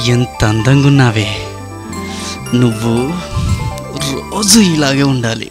ఎంత అందంగా ఉన్నావే నువ్వు రోజు ఇలాగే ఉండాలి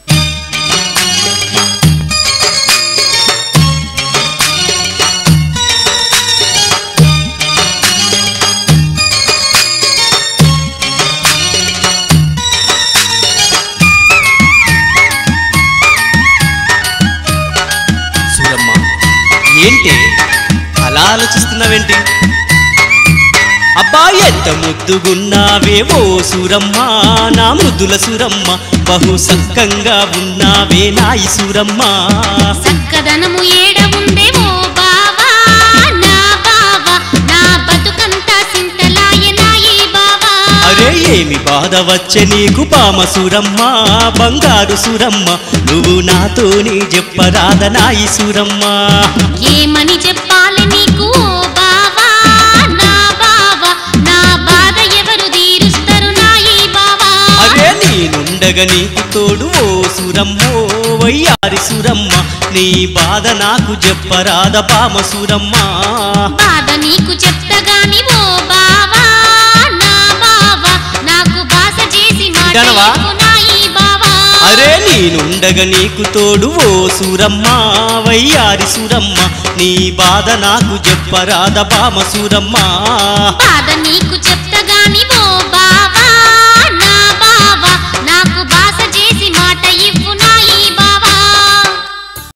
సూరమ్మ ఏంటి అలా ఆలోచిస్తున్నావేంటి అబ్బా ఎంత ముద్దుగున్నావే ఓ సూరమ్మ నా ముద్దుల సూరమ్మ బహు సక్కంగా ఉన్నావే నాయి సూరమ్మ చక్కదనము ఏడ ఉందే ఓ బావా నా బావా నా బతుకంతా సింతలాయ నాయి బావా అరే ఏమి బాధ వచ్చే నీకు పామ సూరమ్మ బంగారు సూరమ్మ నువ్వు నాతోని చెప్పరాద నాయి సూరమ్మ ఏమని చెప్పాలి నీకు ఓ బావా నా బావా నా బాధ ఎవరు తీరుస్తారు నాయి బావా అరే నేనుండగా నీకు తోడు ఓ సూరమ్మో వయ్యారి సూరమ్మ నీ బాధ నాకు చెప్పరాద పామ సూరమ్మ బాధ నీకు చెప్తగాని ఓ బావా నా బావా నాకు బాస చేసి మాట వింటానవా? ఇవ్వు నాయి బావా అరే నేనుండగా నీకు తోడు ఓ సూరమ్మ వయ్యారి సూరమ్మ నీ బాధ నాకు చెప్పరాద పామ సూరమ్మ బాధ నీకు చెప్